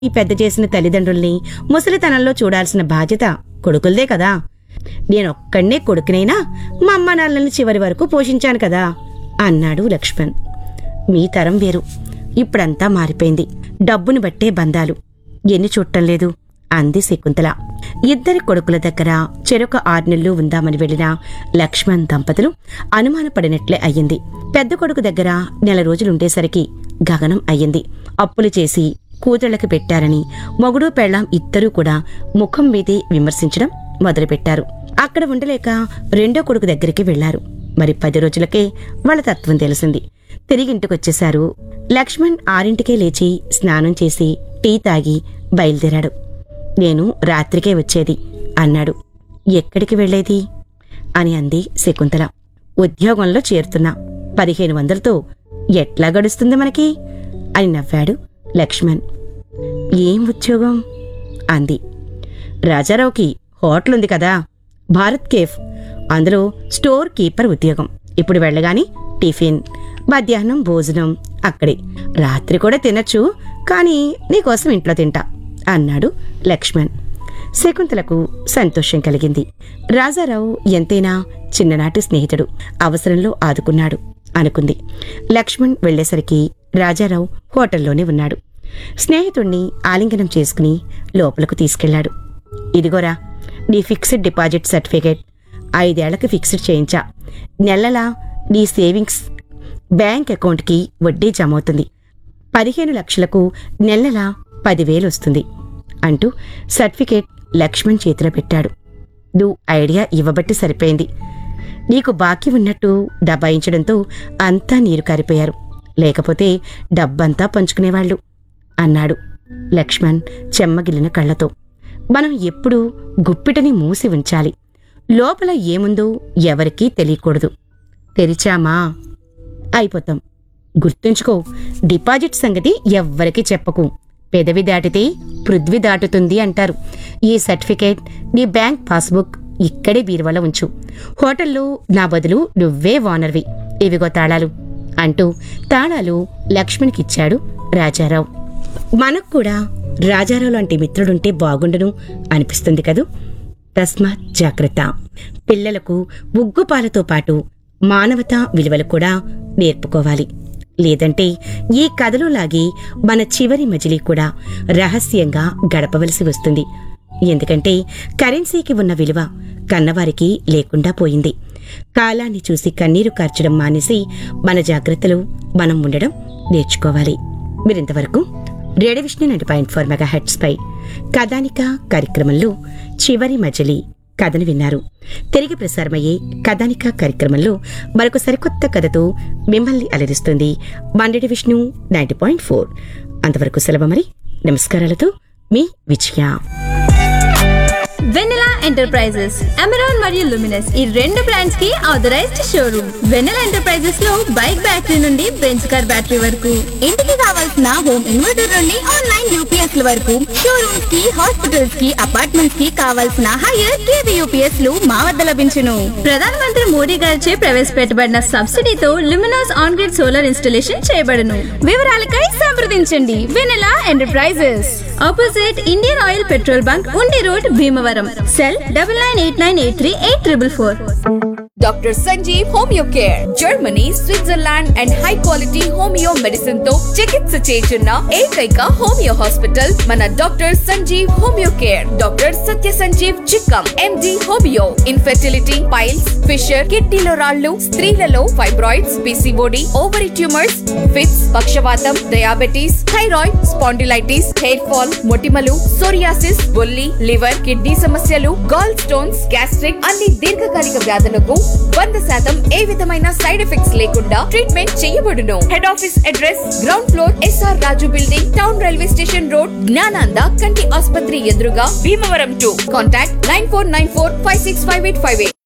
ఈ పెద్ద చేసిన తల్లిదండ్రుల్ని ముసలితనంలో చూడాల్సిన బాధ్యత కొడుకులదే కదా నేనొక్కడే కొడుకునైనా మా అమ్మ నాన్నల్ని చివరి వరకు పోషించాను కదా అన్నాడు లక్ష్మణ్ మీ తరం వేరు ఇప్పుడంతా మారిపోయింది డబ్బును బట్టే బంధాలు ఎన్ని చూడటం లేదు అంది శకుంతల ఇద్దరి కొడుకుల దగ్గర చెరొక ఆరు నెలలు ఉందామని వెళ్లిన లక్ష్మణ్ దంపతులు అనుమానపడినట్లే అయ్యింది పెద్ద కొడుకు దగ్గర నెల రోజులుండేసరికి గగనం అయ్యింది అప్పులు చేసి కూతుళ్లకు పెట్టారని మొగుడు పెళ్ళాం ఇద్దరూ కూడా ముఖం మీదే విమర్శించడం మొదలుపెట్టారు అక్కడ ఉండలేక రెండో కొడుకు దగ్గరికి వెళ్లారు మరి పది రోజులకే వాళ్ళ తత్వం తెలిసింది తిరిగి ఇంటికొచ్చేశారు లక్ష్మణ్ ఆరింటికే లేచి స్నానం చేసి టీ తాగి బయలుదేరాడు నేను రాత్రికే వచ్చేది అన్నాడు ఎక్కడికి వెళ్ళేది అని అంది శకుంతల ఉద్యోగంలో చేరుతున్నా పదిహేను వందలతో ఎట్లా గడుస్తుంది మనకి అని నవ్వాడు లక్ష్మణ్ ఏం ఉద్యోగం అంది రాజారావుకి హోటల్ ఉంది కదా భారత్ కేఫ్ అందులో స్టోర్ కీపర్ ఉద్యోగం ఇప్పుడు వెళ్ళగాని టిఫిన్ మధ్యాహ్నం భోజనం అక్కడే రాత్రి కూడా తినచ్చు కానీ నీకోసం ఇంట్లో తింటా అన్నాడు లక్ష్మణ్ శకుంతలకు సంతోషం కలిగింది రాజారావు ఎంతైనా చిన్ననాటి స్నేహితుడు అవసరంలో ఆదుకున్నాడు అనుకుంది లక్ష్మణ్ వెళ్లేసరికి రాజారావు హోటల్లోనే ఉన్నాడు స్నేహితుణ్ణి ఆలింగనం చేసుకుని లోపలకు తీసుకెళ్లాడు ఇదిగోరా నీ ఫిక్స్డ్ డిపాజిట్ సర్టిఫికేట్ ఐదేళ్లకు ఫిక్స్డ్ చేయించా నెలలా నీ సేవింగ్స్ బ్యాంక్ అకౌంట్కి వడ్డీ జమ అవుతుంది పదిహేను లక్షలకు నెలలా పదివేలు వస్తుంది అంటూ సర్టిఫికేట్ లక్ష్మణ్ చేతిలో పెట్టాడు నువ్వు ఐడియా ఇవ్వబట్టి సరిపోయింది నీకు బాకీ ఉన్నట్టు దబాయించడంతో అంతా నీరు కారిపోయారు లేకపోతే డబ్బంతా పంచుకునేవాళ్ళు అన్నాడు లక్ష్మణ్ చెమ్మగిలిన కళ్ళతో మనం ఎప్పుడూ గుప్పిటని మూసి ఉంచాలి లోపల ఏముందో ఎవరికీ తెలియకూడదు తెరిచామా అయిపోతాం గుర్తుంచుకో డిపాజిట్ సంగతి ఎవ్వరికీ చెప్పకు పెదవి దాటితే పృథ్వీ దాటుతుంది అంటారు ఈ సర్టిఫికేట్ నీ బ్యాంక్ పాస్బుక్ ఇక్కడే బీరువాలో ఉంచు హోటల్లో నా బదులు నువ్వే ఓనర్వి ఇవిగో తాళాలు అంటూ తాళాలు లక్ష్మణ్కిచ్చాడు రాజారావు మనకు కూడా రాజారావు లాంటి మిత్రుడుంటే బాగుండును అనిపిస్తుంది కదూ తస్మాత్ జాగ్రత్త పిల్లలకు ఉగ్గుపాలతో పాటు మానవతా విలువలు కూడా నేర్పుకోవాలి లేదంటే ఈ కథలో లాగి మన చివరి మజిలీ కూడా రహస్యంగా గడపవలసి వస్తుంది ఎందుకంటే కరెన్సీకి ఉన్న విలువ కన్నవారికి లేకుండా పోయింది కాలాన్ని చూసి కన్నీరు కార్చడం మానేసి మన జాగ్రత్తలు మనం ఉండడం నేర్చుకోవాలి మీరింతవరకు radio Vishnu ninety point four mega heads పై కథానిక కార్యక్రమంలో చివరి మజిలీ కథను విన్నారు తిరిగి ప్రసారమయ్యే కథానిక కార్యక్రమంలో మరొక సరికొత్త కథతో మిమ్మల్ని అలరిస్తుంది మండడి విష్ణు నైంటీ పాయింట్ ఫోర్ అంతవరకు సెలవు మరి నమస్కారాలతో మీ విజయ వెన్నెలా ఎంటర్ప్రైజెస్ అమెరాన్ మరియు లుమినస్ ఈ రెండు బ్రాండ్స్ కి ఆథరైజ్డ్ షోరూమ్ వెన్నెలా ఎంటర్ప్రైజెస్ లో బైక్ బ్యాటరీ నుండి బెంచ్ కార్ బ్యాటరీ వరకు ఇంటికి కావాల్సిన హోమ్ ఇన్వర్టర్ నుండి ఆన్లైన్ యూపీఎస్ ల వరకు షోరూమ్స్ కి హాస్పిటల్స్ కి అపార్ట్మెంట్స్ కి కావాల్సిన హైయర్ కేవీ యూపీఎస్ లు మా వద్ద లభించును ప్రధానమంత్రి మోడీ గారిచే ప్రవేశపెట్టబడిన సబ్సిడీతో Luminous on grid solar installation చేయబడును వివరాలకై సంప్రదించండి Vennela enterprises opposite Indian oil petrol bunk Undi road Bhimavaram cell double nine eight nine eight three eight triple four doctor Sanjeev homeo care Germany Switzerland and high quality homeo medicine తో చికిత్స చేస్తున్న ఏకైక homeo hospital మన doctor Sanjeev homeo care doctor Satya Sanjeev Chikkam MD homeo infertility piles fissure కిడ్నీలో రాళ్లు స్త్రీలలో fibroids PCOD ovary tumours fits పక్షవాతం diabetes thyroid spondylitis hair fall మొటిమలు సోరియాసిస్ బొల్లి లివర్ కిడ్నీ సమస్యలు గాల్ స్టోన్స్ గ్యాస్ట్రిక్ అన్ని దీర్ఘకాలిక వ్యాధులకు వంద శాతం ఏ విధమైన సైడ్ ఎఫెక్ట్స్ లేకుండా ట్రీట్మెంట్ చేయబడును head office address ground floor SR Raju building town railway station road Gnananda కంటి ఆసుపత్రి ఎదురుగా Bhimavaram to contact nine four nine four five six five eight five eight